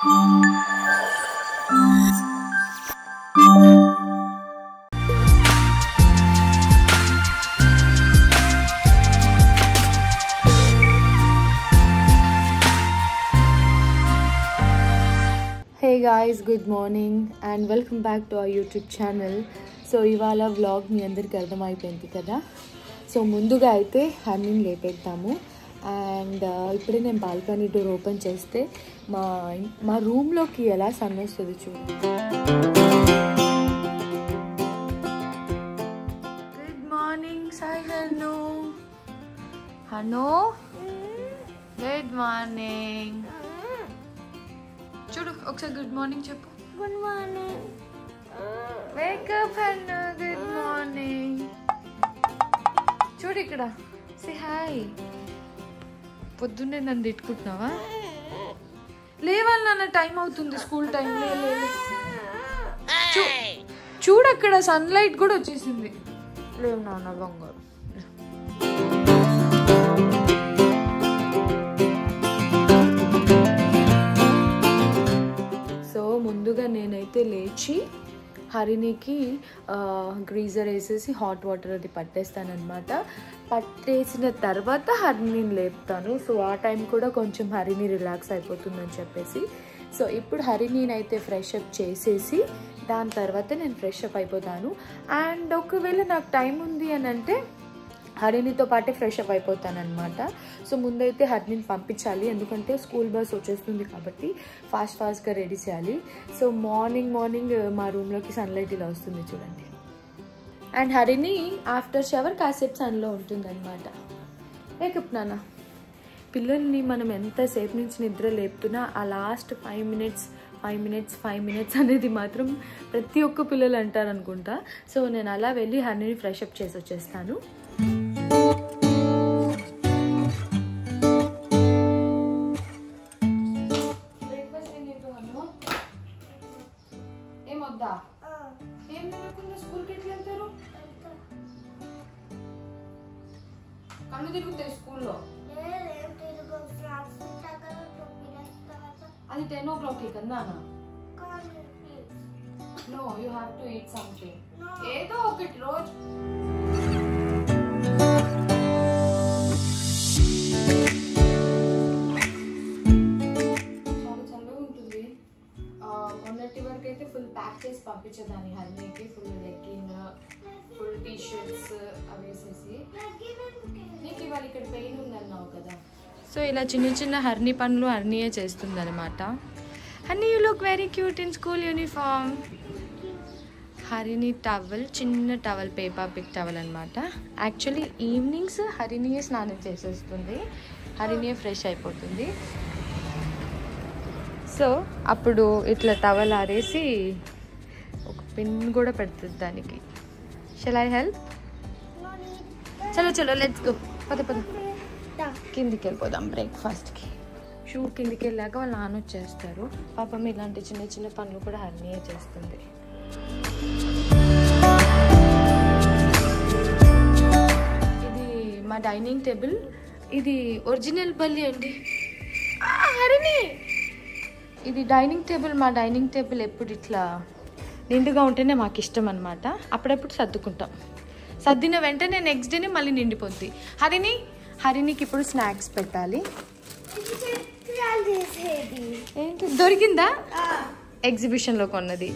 Hey guys good morning and welcome back to our YouTube channel so ఇవాళ vlog మీ అందరికీ అర్థమైపోయింది కదా సో ముందుగా అయితే హన్నీని లేపెడతాము అండ్ ఇప్పుడే నేను బాల్కనీ డోర్ ఓపెన్ చేస్తే మా మా రూమ్లోకి ఎలా సన్ వస్తుంది చూడండి good morning Sai Hanu Hanu good morning చూడు ఒకసారి గుడ్ మార్నింగ్ చెప్పు గుడ్ మార్నింగ్ వేకప్ అన్న గుడ్ మార్నింగ్ చూడు ఇక్కడ సి హాయ్ పొద్దున్నే నన్ను తిట్టుకుంటున్నావా లేవాలి నాన్న టైం అవుతుంది స్కూల్ టైం లే లే, లే. చూ- చూడు అక్కడ సన్లైట్ కూడా వచ్చేసింది లేవు నాన్న బంగారు సో ముందుగా నేనైతే లేచి హరినికి గ్రీజర్ వేసేసి హాట్ వాటర్ అది పట్టేస్తానమాట పట్టేసిన తర్వాత హరిని లేపుతాను సో ఆ టైం కూడా కొంచెం హరిని రిలాక్స్ అయిపోతుందని చెప్పేసి సో ఇప్పుడు హరిని అయితే ఫ్రెష్ అప్ చేసేసి దాని తర్వాత నేను ఫ్రెష్ అప్ అయిపోతాను అండ్ ఒకవేళ నాకు టైం ఉంది అని అంటే హరిణితో పాటే ఫ్రెష్ అప్ అయిపోతాను అనమాట సో ముందైతే హరిణిని పంపించాలి ఎందుకంటే స్కూల్ బస్ వచ్చేస్తుంది కాబట్టి ఫాస్ట్ ఫాస్ట్గా రెడీ చేయాలి సో మార్నింగ్ మార్నింగ్ మా రూమ్లోకి సన్లైట్ ఇలా వస్తుంది చూడండి అండ్ హరిణి ఆఫ్టర్ షవర్ కాసేపు సన్లో ఉంటుందన్నమాట లేకప్ నాన్న పిల్లల్ని మనం ఎంతసేపు నుంచి నిద్ర లేపుతున్నా ఆ last five minutes five minutes five minutes అనేది మాత్రం ప్రతి ఒక్క పిల్లలు అంటారు అనుకుంటా సో నేను అలా వెళ్ళి హరిని ఫ్రెష్ అప్ చేసి వచ్చేస్తాను బ్రేక్ఫాస్ట్ ఏం చెప్పాను ఏమొద్దా ఏం తినకుండా స్కూల్కి ఎట్లా వెళ్తారు కళ్ళు తిరుగుతాయి స్కూల్లో అది టెన్ ఓ క్లాక్కి కదా no you have to eat something ఏదో ఒకటి రోజు చాలా చల్లగా ఉంటుంది ఆ, మొన్నటి వరకు అయితే ఫుల్ ప్యాక్ చేసి పంపించేదాన్ని హల్దీకి full legging full T shirts అవి వేసేసి నీకు ఇవాళ ఇక్కడ పెయిన్ ఉందన్నావు కదా సో ఇలా చిన్న చిన్న హర్ని పనులు హర్నియే చేస్తుంది అనమాట Harini you look very cute in school uniform Harini towel చిన్న టవల్ పేపర్ పిక్ టవల్ అనమాట యాక్చువల్లీ ఈవినింగ్స్ హరినియే స్నానం చేసేస్తుంది హరినియే ఫ్రెష్ అయిపోతుంది సో అప్పుడు ఇట్లా టవల్ ఆరేసి ఒక పిన్ కూడా పెడుతుంది దానికి షెల్ ఐ హెల్ప్ చలో చలో లెట్స్ గో పద పద కిందికి వెళ్ళిపోదాం బ్రేక్ఫాస్ట్కి షూ కిందికి వెళ్ళాక వాళ్ళు నాన్న వచ్చేస్తారు పాపం ఇలాంటి చిన్న చిన్న పనులు కూడా హర్నియే చేస్తుంది ఇది మా డైనింగ్ టేబుల్ ఇది ఒరిజినల్ బల్లి అండి ఆ, హరిణి ఇది డైనింగ్ టేబుల్ మా డైనింగ్ టేబుల్ ఎప్పుడు ఇట్లా నిండుగా ఉంటేనే మాకు ఇష్టం అనమాట అప్పుడప్పుడు సర్దుకుంటాం సర్దిన వెంటనే నెక్స్ట్ డేనే మళ్ళీ నిండిపోద్ది హరిని హరినికి ఇప్పుడు స్నాక్స్ పెట్టాలి చేసేది ఏంటి దొరికిందా ఎగ్జిబిషన్లో కొన్నది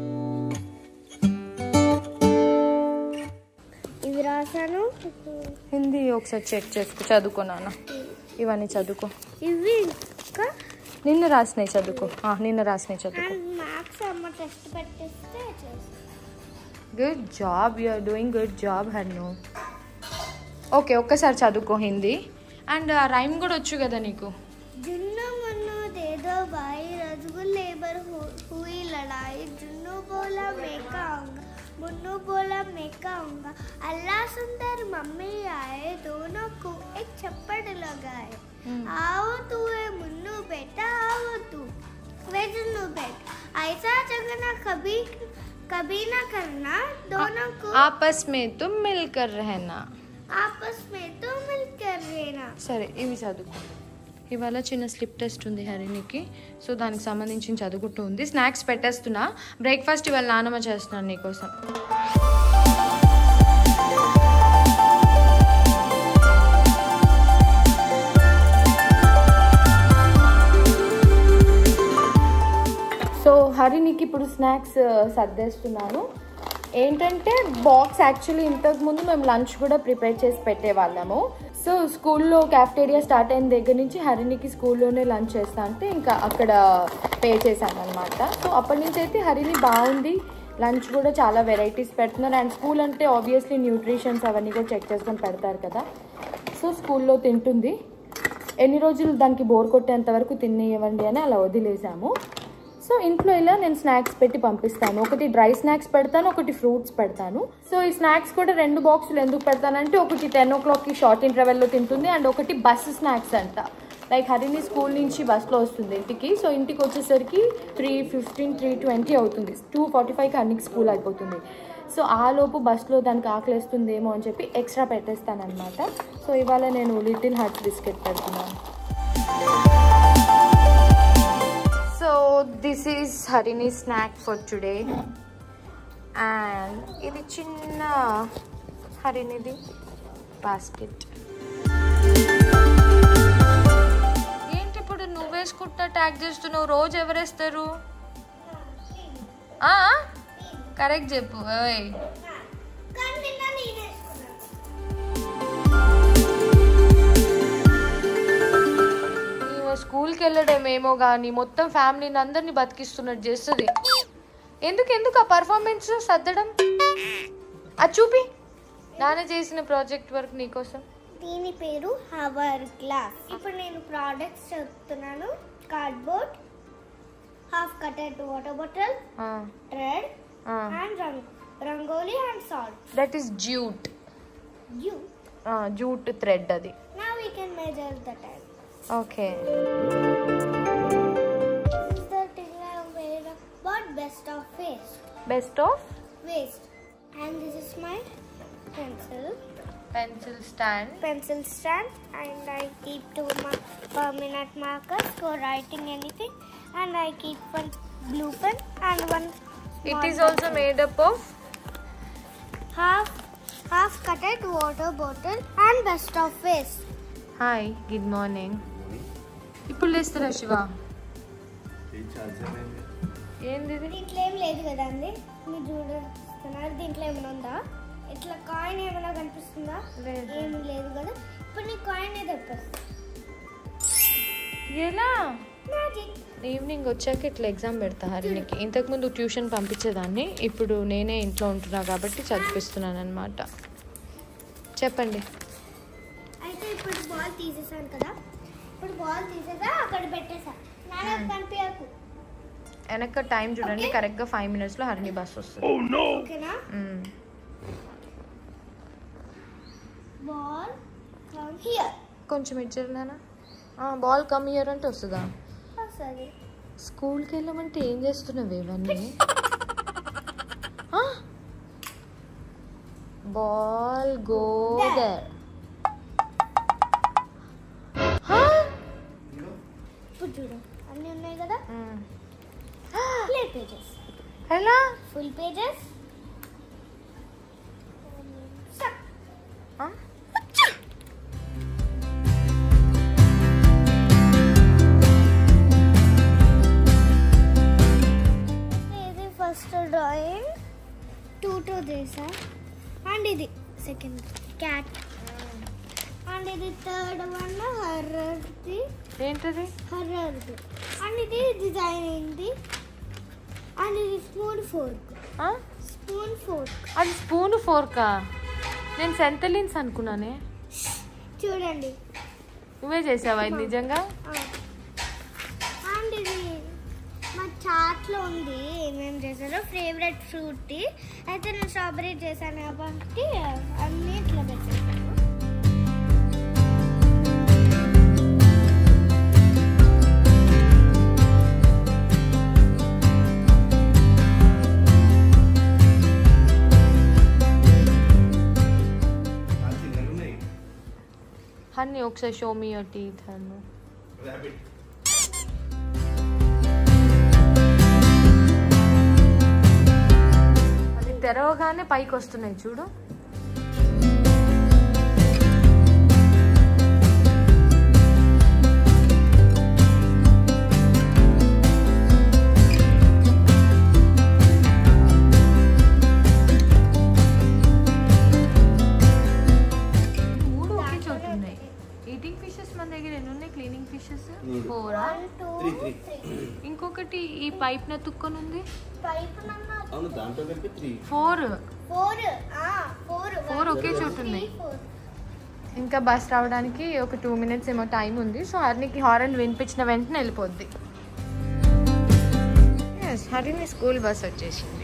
ఇవి రాశాను హిందీ ఒకసారి చెక్ చేసుకో చదువుకున్నాను ఇవన్నీ చదువుకో ఇవి ఇంకా నిన్న రాసినాయి చదువుకో ఆ, నిన్న రాసినాయి చదువుకో మ్యాథ్స్ అమ్మ టెస్ట్ పెట్టిస్తే చేస్తాను good job you are doing good job Hannu okay ఒక్కసారి చదువుకో హిందీ అండ్ ఆ రైమ్ కూడా వచ్చు కదా నీకు जुन्नू मुन्नू दे दो भाई रसगुल्ले पर हु- हुई लड़ाई जुन्नू बोला मैं खाऊंगा मुन्नू बोला मैं खाऊंगा अल्लाह सुंदर मम्मी आए दोनों को एक छप्पड़ लगाए आओ तू है मुन्नू बेटा आओ तू वे जुन्नू बेटा ऐसा जगना कभी कभी ना करना दोनों को ఆపస్ మే తుమ్ మిల్కర్ రహనా आपस में तो मिलकर रहना సరే ఇవి చదువుకో ఇవాళ చిన్న స్లిప్ టెస్ట్ ఉంది హరినికి సో దానికి సంబంధించి చదువుకుంటూ ఉంది స్నాక్స్ పెట్టేస్తున్నా బ్రేక్ఫాస్ట్ ఇవాళ నానమ్మ చేస్తున్నాను నీకోసం సో హరినికి ఇప్పుడు స్నాక్స్ సర్దేస్తున్నాను ఏంటంటే బాక్స్ యాక్చువల్లీ ఇంతకుముందు మేము లంచ్ కూడా ప్రిపేర్ చేసి పెట్టేవాళ్ళము సో స్కూల్లో క్యాఫ్టేరియా స్టార్ట్ అయిన దగ్గర నుంచి హరినికి స్కూల్లోనే లంచ్ చేస్తా అంటే ఇంకా అక్కడ పే చేశాను అనమాట సో అప్పటి నుంచి అయితే హరిని బాగుంది లంచ్ కూడా చాలా వెరైటీస్ పెడుతున్నారు అండ్ స్కూల్ అంటే ఆబ్వియస్లీ న్యూట్రిషన్స్ అవన్నీ కూడా చెక్ చేసుకొని పెడతారు కదా సో స్కూల్లో తింటుంది ఎన్ని రోజులు దానికి బోర్ కొట్టేంత వరకు తినేయవండి అని అలా వదిలేసాము సో ఇంట్లో ఇలా నేను స్నాక్స్ పెట్టి పంపిస్తాను ఒకటి డ్రై స్నాక్స్ పెడతాను ఒకటి ఫ్రూట్స్ పెడతాను సో ఈ స్నాక్స్ కూడా రెండు బాక్సులు ఎందుకు పెడతానంటే ఒకటి టెన్ ఓ క్లాక్కి షార్ట్ ఇంటర్వెల్లో తింటుంది అండ్ ఒకటి బస్ స్నాక్స్ అంట లైక్ హరిని స్కూల్ నుంచి బస్లో వస్తుంది ఇంటికి సో ఇంటికి వచ్చేసరికి త్రీ ఫిఫ్టీన్ త్రీ ట్వంటీ అవుతుంది టూ ఫార్టీ ఫైవ్కి హరికి స్కూల్ అయిపోతుంది సో ఆ లోపు బస్లో దానికి ఆకలిస్తుందేమో అని చెప్పి ఎక్స్ట్రా పెట్టేస్తాను అనమాట సో ఇవాళ నేను లిటిల్ హార్ట్ బిస్కెట్ పెడుతున్నాను so this is Harini snack for today and ఇది చిన్న హరినిది బాస్కెట్ ఏంటి ఇప్పుడు నువ్వు వేసుకుంటా ట్యాగ్ చేస్తున్నావు రోజు ఎవరేస్తారు కరెక్ట్ చెప్పు ఓయ్ కానీ నిన్న నేను వేసుకున్నాను ఈమె స్కూల్కి వెళ్ళడమేమో కానీ మొత్తం ఫ్యామిలీని అందరినీ బతికిస్తున్నట్టు చేస్తుంది ఎందుకు ఎందుకు ఆ పర్ఫార్మెన్స్ సర్దడం అది చూపి నాన్న చేసిన ప్రాజెక్ట్ వర్క్ నీకోసం దీని పేరు హవర్ గ్లాస్ ఇప్పుడు నేను ప్రోడక్ట్స్ చెప్తున్నాను cardboard half cutted water bottle thread and రంగ్ rangoli and salt that is jute you jute thread అది నా we can measure the time okay This is the thing I made about best of waste. Best of Waste. And this is my pencil. Pencil stand Pencil stand and I keep two ma- permanent markers for writing anything. And I keep one blue pen and one it small is also pencil. Made up of half half cutted water bottle and best of waste. Hi good morning ఇప్పుడు లేస్తారా శివ ఏంది ఇది? దీంట్లో ఏం లేదు కదండి మీరు చూస్తున్నారు దీంట్లో ఏమైనా ఉందా ఇట్లా కాయిన్ ఏమైనా కనిపిస్తుందా లేదు. ఏం లేదు కదా ఇప్పుడు నీ కాయిన్ ఏదో ఎలా మ్యాజిక్ ఈవినింగ్ వచ్చాక ఇట్లా ఎగ్జామ్ పెడతా హరినికి ఇంతకుముందు ట్యూషన్ పంపించేదాన్ని ఇప్పుడు నేనే ఇంట్లో ఉంటున్నా కాబట్టి చదివిస్తున్నాను అనమాట చెప్పండి అయితే ఇప్పుడు బాల్ తీసేసాను కదా ఇప్పుడు బాల్ తీసేసా అక్కడ పెట్టేసా నాన్న కనిపించకు వెనక టైం చూడండి Okay. కరెక్ట్గా ఫైవ్ మినిట్స్లో హరిని బస్ వస్తుంది ఓకేనా మ్మ్. బాల్ కమ్ హియర్ కొంచెం ఇచ్చారు బాల్ కమ్ ఇయర్ అంటే వస్తుందా సరే స్కూల్కి వెళ్ళమంటే ఏం చేస్తున్నావు ఇవన్నీ బాల్ గో There. దర్ ఇప్పుడు చూడు అన్నీ ఉన్నాయి కదా ప్లే పేజెస్ ఎలా ఫుల్ పేజెస్ ఆ? ఇది ఫస్ట్ డ్రాయింగ్ టూ టూ చేసా అండ్ ఇది సెకండ్ క్యాట్ అండ్ ఇది థర్డ్ వన్ హర్రర్ది ఏంటిది హర్రర్ది అండ్ ఇది డిజైన్ అయింది అండ్ ఇది స్పూన్ ఫోర్క్ ఆ? స్పూన్ ఫోర్క్ అది స్పూన్ ఫోర్కా నేను సెంతలిన్స్ అనుకున్నానే చూడండి నువ్వే చేసావా ఇది నిజంగా అండ్ ఇది మా చాట్లో ఉంది ఏమేమి చేశారో ఫేవరెట్ ఫ్రూట్ అయితే నేను స్ట్రాబెరీ చేశాను కాబట్టి అన్నీ ఇట్లా పెట్టేసాను హన్నీ ఒకసారి షో మీ యువర్ టీత్ హన్ను ర్యాబిట్ అది తెరవగానే పైకి వస్తున్నాయి చూడు మూడు ఒకే చోటు ఉన్నాయి ఈటింగ్ ఫిషెస్ మన దగ్గర ఎన్ని ఉన్నాయి క్లీనింగ్ ఫిషెస్ మూడు. ఫోరా వన్ టూ త్రీ త్రీ ఇంకొకటి ఈ పైప్ న తుక్కొని ఉంది పైపు నన్న అవును దాంట్లో కలిపి త్రీ ఫోర్ ఫోర్ ఆ ఫోర్ ఫోర్ ఒకే చోటు ఉన్నాయి ఫోర్ ఇంకా బస్ రావడానికి ఒక టూ మినిట్స్ ఏమో టైం ఉంది సో హరినికి హారన్ వినిపించిన వెంటనే వెళ్ళిపోద్ది ఎస్ హరిని స్కూల్ బస్ వచ్చేసింది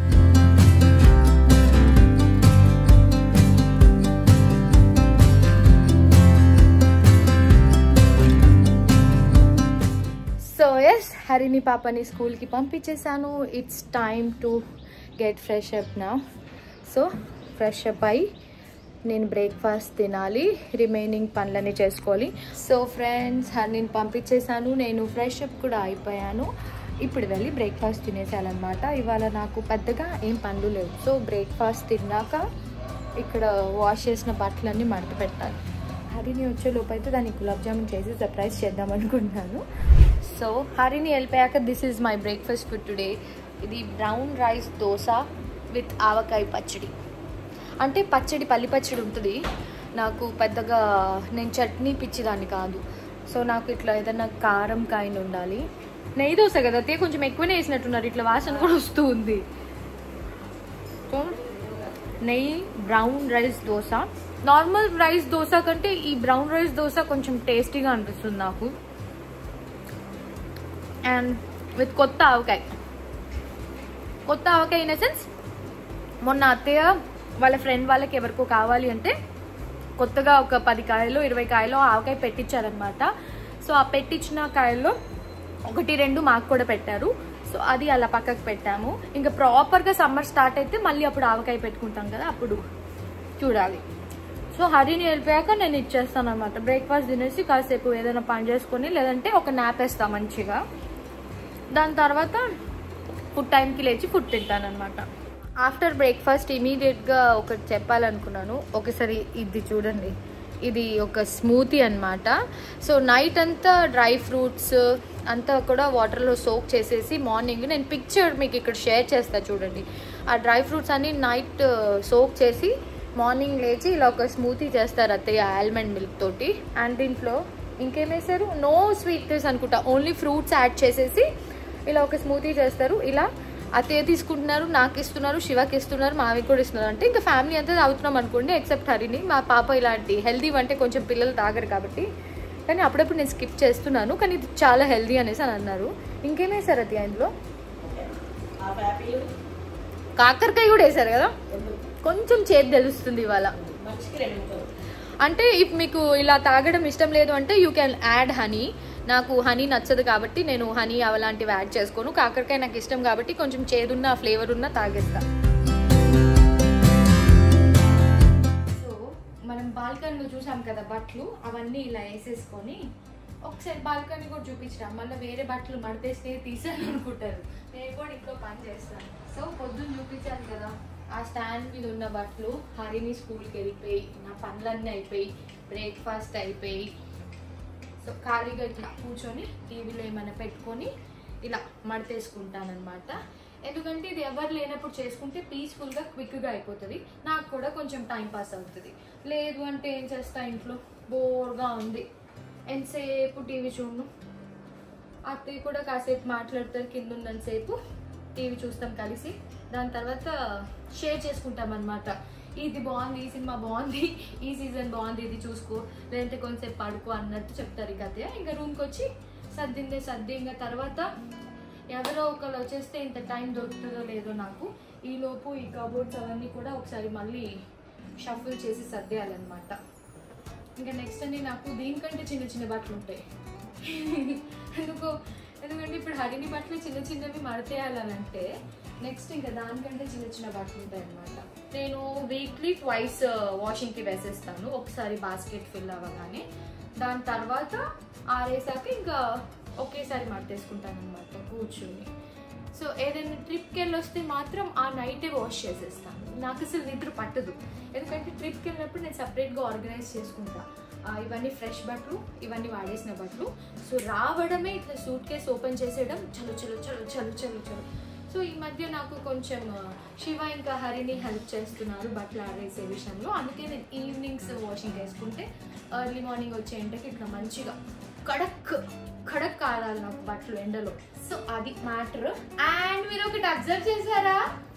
సో ఎస్ హరిని పాపని స్కూల్కి పంపించేశాను it's time to get fresh up నా సో ఫ్రెష్ అప్ అయి నేను బ్రేక్ఫాస్ట్ తినాలి రిమైనింగ్ పనులన్నీ చేసుకోవాలి సో ఫ్రెండ్స్ హరిని పంపించేశాను నేను ఫ్రెష్ అప్ కూడా అయిపోయాను ఇప్పుడు వెళ్ళి బ్రేక్ఫాస్ట్ తినేసానమాట ఇవాళ నాకు పెద్దగా ఏం పనులు లేవు సో బ్రేక్ఫాస్ట్ తిన్నాక ఇక్కడ వాష్ చేసిన బట్టలన్నీ మడత పెట్టాలి హరిని వచ్చే లోపు అయితే దాన్ని గులాబ్ జామున్ చేసి సర్ప్రైజ్ చేద్దాం అనుకుంటున్నాను సో హరిని వెళ్ళిపోయాక this is my breakfast food today ఇది brown rice dosa with avakaya pachadi అంటే పచ్చడి పల్లి పచ్చడి ఉంటుంది నాకు పెద్దగా నేను చట్నీ పిచ్చిదాన్ని కాదు సో నాకు ఇట్లా ఏదైనా కారం కాయన ఉండాలి నెయ్యి దోశ కదా తే కొంచెం ఎక్కువనే వేసినట్టున్నారు ఇట్లా వాసన కూడా వస్తూ ఉంది సో నెయ్యి brown rice dosa normal rice dosa కంటే ఈ బ్రౌన్ రైస్ దోశ కొంచెం టేస్టీగా అనిపిస్తుంది నాకు అండ్ విత్ కొత్త ఆవకాయ కొత్త ఆవకాయ ఇన్ సెన్స్ మొన్న అత్తయ్య వాళ్ళ ఫ్రెండ్ వాళ్ళకి ఎవరికో కావాలి అంటే కొత్తగా ఒక పది కాయలు ఇరవై కాయలు ఆవకాయ పెట్టించారనమాట సో ఆ పెట్టించిన కాయల్లో ఒకటి రెండు మాకు కూడా పెట్టారు సో అది అలా పక్కకు పెట్టాము ఇంకా ప్రాపర్గా సమ్మర్ స్టార్ట్ అయితే మళ్ళీ అప్పుడు ఆవకాయ పెట్టుకుంటాం కదా అప్పుడు చూడాలి సో హరిని వెళ్ళిపోయాక నేను ఇచ్చేస్తాను అనమాట బ్రేక్ఫాస్ట్ తినేసి కాసేపు ఏదైనా పని చేసుకొని లేదంటే ఒక నాప్ వేస్తా మంచిగా దాని తర్వాత ఫుడ్ టైంకి లేచి ఫుడ్ తింటాను అనమాట ఆఫ్టర్ బ్రేక్ఫాస్ట్ ఇమీడియట్గా ఒకటి చెప్పాలనుకున్నాను ఒకసారి ఇది చూడండి ఇది ఒక స్మూతీ అన్నమాట సో నైట్ అంతా డ్రై ఫ్రూట్స్ అంతా కూడా వాటర్లో సోక్ చేసేసి మార్నింగ్ నేను పిక్చర్ మీకు ఇక్కడ షేర్ చేస్తా చూడండి ఆ డ్రై ఫ్రూట్స్ అన్ని నైట్ సోక్ చేసి మార్నింగ్ లేచి ఇలా ఒక స్మూతీ చేస్తారు అత్తయ్య ఆల్మండ్ మిల్క్ తోటి అండ్ దీంట్లో ఇంకేం వేశారు నో స్వీట్నెస్ అనుకుంటా ఓన్లీ ఫ్రూట్స్ యాడ్ చేసేసి ఇలా ఒక స్మూతీ చేస్తారు ఇలా అత్తయ్య తీసుకుంటున్నారు నాకు ఇస్తున్నారు శివకి ఇస్తున్నారు మావి కూడా ఇస్తున్నారు అంటే ఇంకా ఫ్యామిలీ అంతా తాగుతున్నాం అనుకోండి ఎక్సెప్ట్ హరిని మా పాప ఇలాంటి హెల్దీ అంటే కొంచెం పిల్లలు తాగరు కాబట్టి కానీ అప్పుడప్పుడు నేను స్కిప్ చేస్తున్నాను కానీ ఇది చాలా హెల్దీ అనేసి అని అన్నారు ఇంకేం వేశారు అత్తయ్య ఇందులో కాకరకాయ కూడా వేశారు కదా కొంచెం చేతి తెలుస్తుంది ఇవాళ అంటే ఇఫ్ మీకు ఇలా తాగడం ఇష్టం లేదు అంటే యూ క్యాన్ యాడ్ హనీ నాకు హనీ నచ్చదు కాబట్టి నేను హనీ అలాంటివి యాడ్ చేసుకోను కాకరకాయ నాకు ఇష్టం కాబట్టి కొంచెం చేదున్న ఫ్లేవర్ ఉన్న తాగేస్తా సో మనం బాల్కనీలో చూసాం కదా బట్టలు అవన్నీ ఇలా వేసేసుకొని ఒకసారి బాల్కనీ కూడా చూపించరా మళ్ళీ వేరే బట్టలు మడతేస్తే తీసాను అనుకుంటారు నేను కూడా ఇంకో పని చేస్తాను సో పొద్దున్న చూపించాను కదా ఆ స్టాండ్ మీద ఉన్న బట్టలు హరిని స్కూల్కి వెళ్ళిపోయి నా పనులన్నీ అయిపోయి బ్రేక్ఫాస్ట్ అయిపోయి సో ఖాళీగా ఇట్లా కూర్చొని టీవీలో ఏమైనా పెట్టుకొని ఇలా మడతేసుకుంటానమాట ఎందుకంటే ఇది ఎవరు లేనప్పుడు చేసుకుంటే పీస్ఫుల్గా క్విక్గా అయిపోతుంది నాకు కూడా కొంచెం టైం పాస్ అవుతుంది లేదు అంటే ఏం చేస్తా ఇంట్లో బోర్గా ఉంది ఎంతసేపు టీవీ చూడను అత్తయ్య కూడా కాసేపు మాట్లాడతారు కింద ఉన్నంతసేపు టీవీ చూస్తాం కలిసి దాని తర్వాత షేర్ చేసుకుంటాం అనమాట ఇది బాగుంది ఈ సినిమా బాగుంది ఈ సీజన్ బాగుంది ఇది చూసుకో లేదంటే కొంచెంసేపు పడుకో అన్నట్టు చెప్తారు ఇక అత్తయ్య ఇంకా రూమ్కి వచ్చి సర్దిందే సర్ది ఇంకా తర్వాత ఎవరో ఒకరు వచ్చేస్తే ఇంత టైం దొరుకుతుందో లేదో నాకు ఈ లోపు ఈ కబోర్డ్స్ అవన్నీ కూడా ఒకసారి మళ్ళీ షఫుల్ చేసి సర్దేయాలన్నమాట ఇంకా నెక్స్ట్ అని నాకు దీనికంటే చిన్న చిన్న బట్టలు ఉంటాయి ఎందుకు ఎందుకంటే ఇప్పుడు హరిని బట్టలు చిన్న చిన్నవి మడతేయాలని అంటే నెక్స్ట్ ఇంకా దానికంటే చిన్న చిన్న బట్టలు ఉంటాయి అనమాట నేను వీక్లీ ట్వైస్ వాషింగ్కి వేసేస్తాను ఒకసారి బాస్కెట్ ఫిల్ అవ్వగానే దాని తర్వాత ఆరేసాక ఇంకా ఒకేసారి మట్టేసుకుంటాను అనమాట కూర్చుని సో ఏదైనా ట్రిప్కి వెళ్ళి వస్తే మాత్రం ఆ నైటే వాష్ చేసేస్తాను నాకు అసలు నిద్ర పట్టదు ఎందుకంటే ట్రిప్కి వెళ్ళినప్పుడు నేను సపరేట్గా ఆర్గనైజ్ చేసుకుంటా ఆ, ఇవన్నీ ఫ్రెష్ బట్టలు ఇవన్నీ వాడేసిన బట్టలు సో రావడమే ఇట్లా సూట్ కేస్ ఓపెన్ చేసేయడం చలో చలో చలో చలో చలో చలో సో ఈ మధ్య నాకు కొంచెం ఆ, శివ ఇంకా హరిని హెల్ప్ చేస్తున్నారు బట్టలు ఆరేసే విషయంలో అందుకే నేను ఈవినింగ్స్ వాషింగ్ వేసుకుంటే ఎర్లీ మార్నింగ్ వచ్చే ఎండకి ఇట్లా మంచిగా కడక్ కడక్ కాలాలి నాకు బట్టలు ఎండలో సో అది మ్యాటర్ అండ్ మీరు ఒకటి అబ్జర్వ్ చేశారా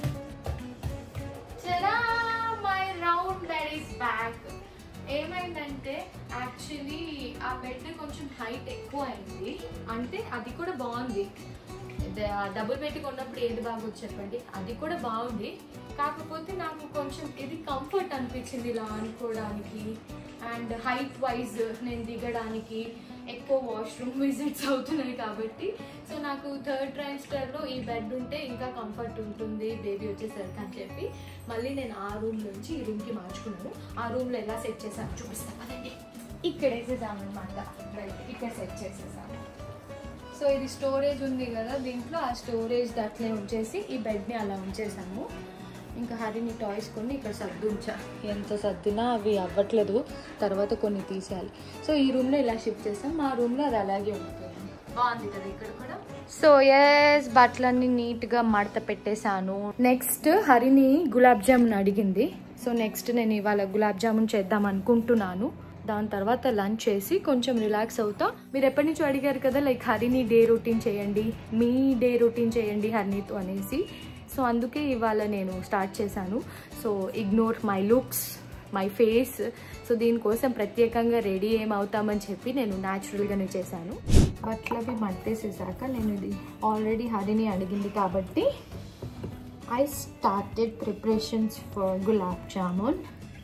చలా my round that is back ఏమైందంటే యాక్చువల్లీ ఆ బెడ్ కొంచెం హైట్ ఎక్కువ అయింది అంటే అది కూడా బాగుంది డబుల్ బెడ్ కొన్నప్పుడు ఏది బాగా చెప్పండి అది కూడా బాగుంది కాకపోతే నాకు కొంచెం ఇది కంఫర్ట్ అనిపించింది ఇలా అనుకోవడానికి అండ్ హైట్ వైజ్ నేను దిగడానికి ఎక్కువ వాష్రూమ్ విజిట్స్ అవుతున్నాయి కాబట్టి సో నాకు థర్డ్ ట్రైమ్స్టర్లో ఈ బెడ్ ఉంటే ఇంకా కంఫర్ట్ ఉంటుంది బేబీ వచ్చేసరికి అని చెప్పి మళ్ళీ నేను ఆ రూమ్ నుంచి ఈ రూమ్కి మార్చుకున్నాను ఆ రూమ్లో ఎలా సెట్ చేశాను చూపిస్తా పదండి ఇక్కడ వేసేసాను అనమాట రైట్ ఇక్కడ సెట్ చేసేసాను సో ఇది స్టోరేజ్ ఉంది కదా దీంట్లో ఆ స్టోరేజ్ అట్లే ఉంచేసి ఈ బెడ్ని అలా ఉంచేసాము ఇంకా హరిని టాయ్స్ కొన్ని ఇక్కడ సర్దుంచా ఎంత సర్దినా అవి అవ్వట్లేదు తర్వాత కొన్ని తీసేయాలి సో ఈ రూమ్లో ఇలా షిఫ్ట్ చేసాం మా రూమ్లో అది అలాగే ఉండిపోయింది బాగుంది కదా ఇక్కడ కూడా సో ఎస్ బట్టలన్నీ నీట్గా మడత పెట్టేశాను నెక్స్ట్ హరిని గులాబ్ జామున్ అడిగింది సో నెక్స్ట్ నేను ఇవాళ గులాబ్ జామున్ చేద్దాం అనుకుంటున్నాను దాని తర్వాత లంచ్ చేసి కొంచెం రిలాక్స్ అవుతా మీరు ఎప్పటి నుంచో అడిగారు కదా లైక్ హరిని డే రొటీన్ చేయండి మీ డే రొటీన్ చేయండి హరినితో అనేసి సో అందుకే ఇవాళ నేను స్టార్ట్ చేశాను so ignore my looks my face so దీనికోసం ప్రత్యేకంగా రెడీ ఏమవుతామని చెప్పి నేను న్యాచురల్గానే చేశాను బట్టలవి మట్టేసేసాక నేను ఇది ఆల్రెడీ హరిని అడిగింది కాబట్టి I started preparations for gulab jamun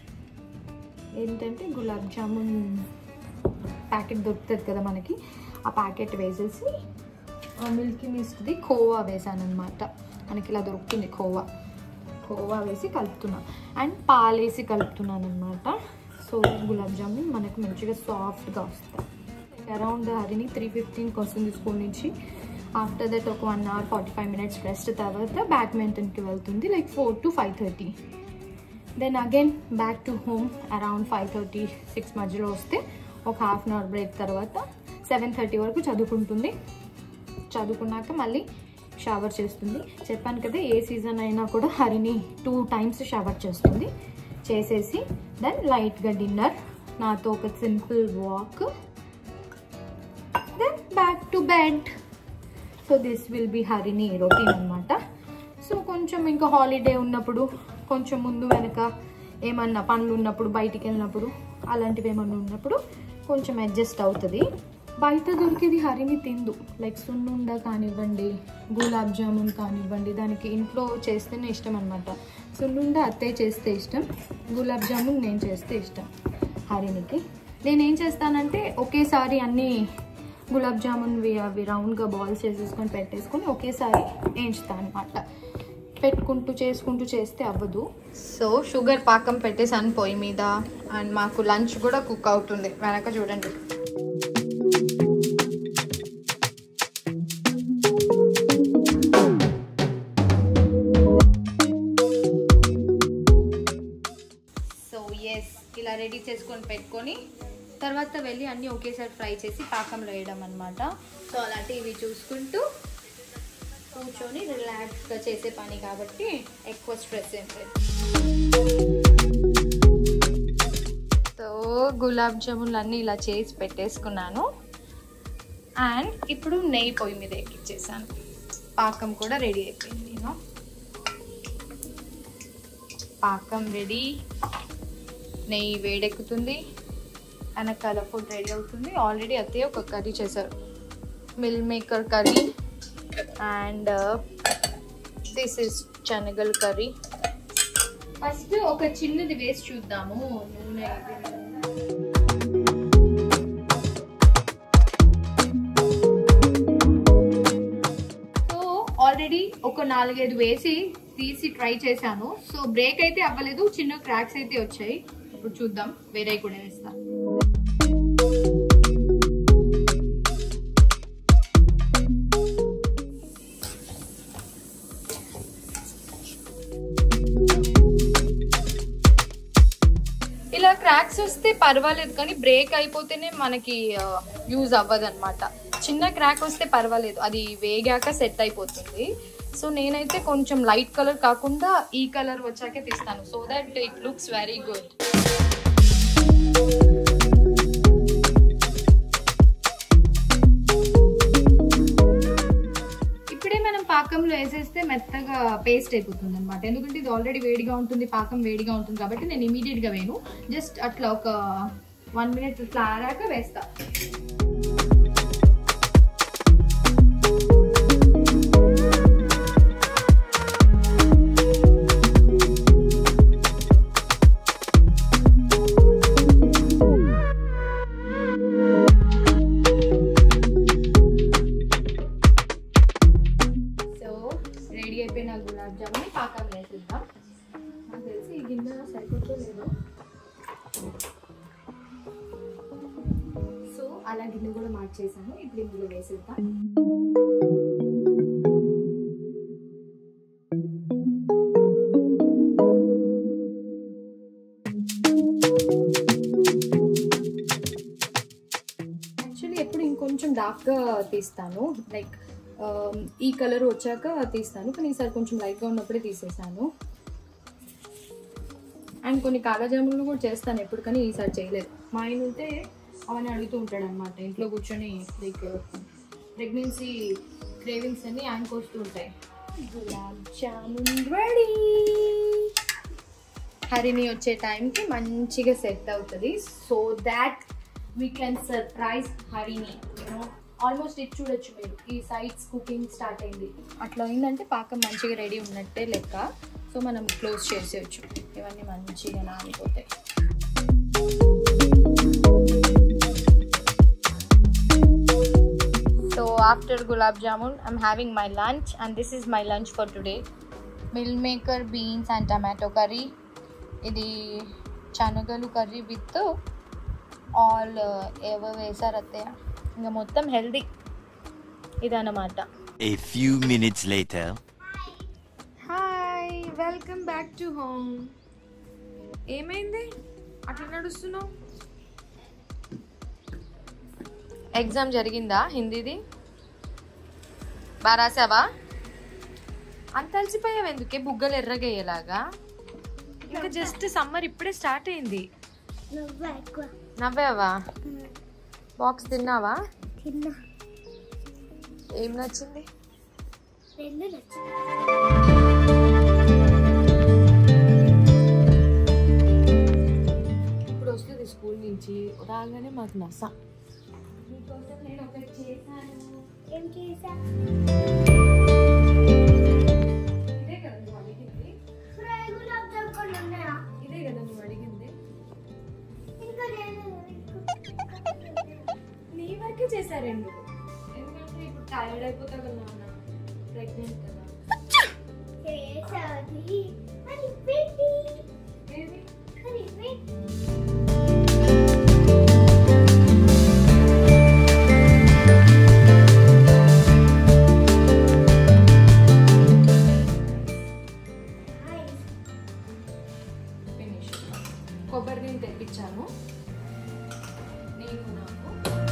ఏంటంటే గులాబ్ జామున్ ప్యాకెట్ దొరుకుతుంది కదా మనకి ఆ ప్యాకెట్ వేసేసి మిల్కీ మిస్ట్ది కోవా వేసాను అనమాట మనకి ఇలా దొరుకుతుంది కోవా కోవా వేసి కలుపుతున్నా అండ్ పాలేసి కలుపుతున్నాను అనమాట సో గులాబ్ జామున్ మనకు మంచిగా సాఫ్ట్గా వస్తాయి అరౌండ్ హరిని త్రీ ఫిఫ్టీన్కి వస్తుంది స్కూల్ నుంచి ఆఫ్టర్ దట్ ఒక one hour forty five minutes rest తర్వాత బ్యాడ్మింటన్కి వెళ్తుంది like four to five thirty then again back to home around five thirty six మధ్యలో వస్తే ఒక హాఫ్ అన్ అవర్ బ్రేక్ తర్వాత సెవెన్ థర్టీ వరకు చదువుకుంటుంది చదువుకున్నాక మళ్ళీ షవర్ చేస్తుంది చెప్పాను కదా ఏ సీజన్ అయినా కూడా హరిని టూ టైమ్స్ షవర్ చేస్తుంది చేసేసి దెన్ లైట్గా డిన్నర్ నాతో ఒక simple walk then back to bed so this will be Harini routine అనమాట సో కొంచెం ఇంకా హాలిడే ఉన్నప్పుడు కొంచెం ముందు వెనక ఏమన్నా పనులు ఉన్నప్పుడు బయటికి వెళ్ళినప్పుడు అలాంటివి ఏమన్నా ఉన్నప్పుడు కొంచెం అడ్జస్ట్ అవుతుంది బయట దొరికేది హరిని తిందు లైక్ సున్నుండ కానివ్వండి గులాబ్ జామున్ కానివ్వండి దానికి ఇంట్లో చేస్తేనే ఇష్టం అనమాట సున్నుండ అత్తయ్య చేస్తే ఇష్టం గులాబ్ జామున్ నేను చేస్తే ఇష్టం హరినికి నేనేం చేస్తానంటే ఒకేసారి అన్నీ గులాబ్ జామున్వి అవి రౌండ్గా బాల్స్ చేసేసుకొని పెట్టేసుకొని ఒకేసారి వేయించుతాను అనమాట పెట్టుకుంటూ చేసుకుంటూ చేస్తే అవ్వదు సో షుగర్ పాకం పెట్టేసాను పొయ్యి మీద అండ్ మాకు లంచ్ కూడా కుక్ అవుతుంది వెనక చూడండి సో ఎస్ ఇలా రెడీ చేసుకొని పెట్టుకొని తర్వాత వెళ్ళి అన్నీ ఒకేసారి ఫ్రై చేసి పాకంలో వేయడం అనమాట సో అలా టీవీ చూసుకుంటూ కూర్చొని రిలాక్స్గా చేసే పని కాబట్టి ఎక్కువ స్ట్రెస్ ఏం లేదు సో గులాబ్ జామున్లు అన్నీ ఇలా చేసి పెట్టేసుకున్నాను అండ్ ఇప్పుడు నెయ్యి పొయ్యి మీద ఎక్కిచ్చేసాను పాకం కూడా రెడీ అయిపోయింది నేను పాకం రెడీ నెయ్యి వేడెక్కుతుంది వెనకాల ఫుడ్ రెడీ అవుతుంది ఆల్రెడీ అత్తయ్య ఒక కర్రీ చేశారు meal maker curry and this is శనగల్ కర్రీ ఫస్ట్ ఒక చిన్నది వేసి చూద్దాము నూనె సో ఆల్రెడీ ఒక నాలుగైదు వేసి తీసి ట్రై చేశాను సో బ్రేక్ అయితే అవ్వలేదు చిన్న క్రాక్స్ అయితే వచ్చాయి ఇప్పుడు చూద్దాం వేరే కూడా వేస్తా క్రాక్స్ వస్తే పర్వాలేదు కానీ బ్రేక్ అయిపోతేనే మనకి యూజ్ అవ్వదు అనమాట చిన్న క్రాక్ వస్తే పర్వాలేదు అది వేగాక సెట్ అయిపోతుంది సో నేనైతే కొంచెం లైట్ కలర్ కాకుండా ఈ కలర్ వచ్చాకే తీస్తాను so that it looks very good ఇప్పుడే మనం పాకంలో వేసేస్తే మెత్తగా పేస్ట్ అయిపోతుంది అనమాట ఎందుకంటే ఇది ఆల్రెడీ వేడిగా ఉంటుంది పాకం వేడిగా ఉంటుంది కాబట్టి నేను ఇమీడియట్ గా వేను జస్ట్ అట్లా ఒక వన్ మినిట్ ఇట్లా ఆరాక వేస్తా సో రెడీ అయిపోయిన గులాబ్ జామున్ పాకం వేసేద్దాం నాకు తెలిసి ఈ గిన్నె సరిపోతో లేదో సో అలా గిన్నె కూడా మార్చేసాను ఇప్పుడు ఇందులో వేసేద్దాం యాక్చువల్లీ ఎప్పుడు ఇంకొంచెం డార్క్గా తీస్తాను లైక్ ఈ కలర్ వచ్చాక తీస్తాను కానీ ఈసారి కొంచెం లైట్గా ఉన్నప్పుడే తీసేసాను అండ్ కొన్ని కాలజాములు కూడా చేస్తాను ఎప్పుడు కానీ ఈసారి చేయలేదు మా ఆయన ఉంటే అవన్నీ అడుగుతూ ఉంటాడు అనమాట ఇంట్లో కూర్చొని లైక్ ప్రెగ్నెన్సీ క్రేవింగ్స్ అన్ని ఆయనకు వస్తూ ఉంటాయి గులాబ్ జామున్ రెడీ హరిని వచ్చే టైంకి మంచిగా సెట్ అవుతుంది so that we can surprise Harini you know almost ఇది చూడొచ్చు మీరు ఈ సైడ్స్ కుకింగ్ స్టార్ట్ అయింది అట్లా అయిందంటే పాకం మంచిగా రెడీ ఉన్నట్టే లెక్క సో మనం క్లోజ్ చేసేయచ్చు ఇవన్నీ మంచిగా నానిపోతాయి so after gulab jamun I'm having my lunch and this is my lunch for today meal maker beans and tomato curry ఇది శనగలు కర్రీ విత్ ఆల్ ఏవో వేసారు అత్తయ్య ఇంకా మొత్తం హెల్దీ ఇదన్నమాట A few minutes later. Hi welcome back to home ఏమైంది అట్లా నడుస్తున్నావు ఎగ్జామ్ జరిగిందా హిందీది బాగా రాసావా అంత అలసిపోయావు ఎందుకే బుగ్గలు ఎర్రగయ్యేలాగా ఇంకా జస్ట్ సమ్మర్ ఇప్పుడే స్టార్ట్ అయింది నువ్వు ఎక్కువ నవ్వావా బాక్స్ తిన్నావా తిన్నా ఏం నచ్చింది రెండు నచ్చింది ఇప్పుడు వస్తుంది స్కూల్ నుంచి రాగానే మాకు నస మీకోసం నేను ఒకటి చేశాను ఏం చేసా ఇదే కదా నువ్వు అడిగింది ఫ్రై గులాబ్ జామ్ కొన్ని ఉన్నాయా ఇదే కదా నువ్వు అడిగింది ఇంకా నేను నీ వరకే చేశా రెండు ఎందుకంటే ఇప్పుడు టైర్డ్ అయిపోతా కదా నాన్న ప్రెగ్నెంట్ కదా చేసాది అని పెట్టి ఏది అని పెట్టి ఫినిష్ కొబ్బరి నీళ్ళు తెప్పించాను నేను నాకు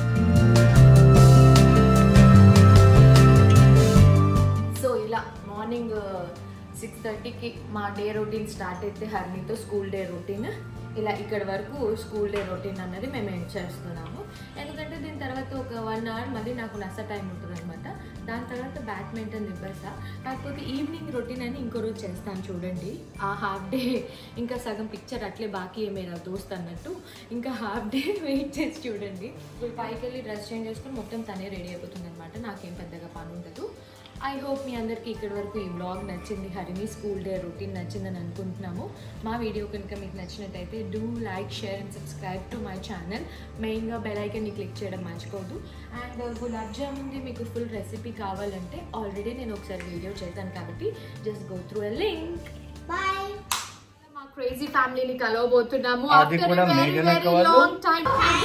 సో ఇలా మార్నింగ్ సిక్స్ థర్టీకి మా డే రొటీన్ స్టార్ట్ అయితే హర్నీతో స్కూల్ డే రొటీన్ ఇలా ఇక్కడ వరకు స్కూల్ డే రొటీన్ అన్నది మేము ఎండ్ చేస్తున్నాము ఎందుకంటే దీని తర్వాత ఒక వన్ అవర్ మళ్ళీ నాకు నస టైం ఉంటుంది అనమాట దాని తర్వాత బ్యాడ్మింటన్ నిబ్బేస్తా కాకపోతే ఈవినింగ్ రొటీన్ అని ఇంకో రోజు చేస్తాను చూడండి ఆ హాఫ్ డే ఇంకా సగం పిక్చర్ అట్లే బాకీ ఏమేరా దోస్త్ అన్నట్టు ఇంకా హాఫ్ డే వెయిట్ చేసి చూడండి ఇప్పుడు పైకి వెళ్ళి డ్రెస్ చేంజ్ చేసుకుని మొత్తం తనే రెడీ అయిపోతుంది అనమాట నాకేం పెద్దగా పని ఉండదు ఐ హోప్ మీ అందరికీ ఇక్కడి వరకు ఈ బ్లాగ్ నచ్చింది హరిని స్కూల్ డే రొటీన్ నచ్చిందని అనుకుంటున్నాము మా వీడియో కనుక మీకు నచ్చినట్టయితే do like share and subscribe to my channel మెయిన్గా బెల్ ఐకన్ని క్లిక్ చేయడం మర్చిపోదు అండ్ గులాబ్ జామున్ది మీకు ఫుల్ రెసిపీ కావాలంటే ఆల్రెడీ నేను ఒకసారి వీడియో చేశాను కాబట్టి just go through a link bye మా క్రేజీ ఫ్యామిలీని కలవబోతున్నాము అది కూడా మేఘన అక్క వాళ్ళు? Long time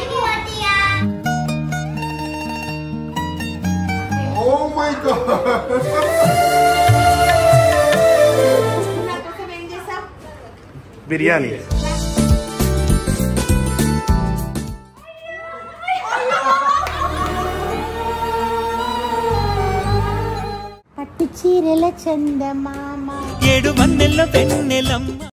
Oh my god! Biryani చీరల చందమామ ఏడు వన్నెల వెన్నెలమ్మ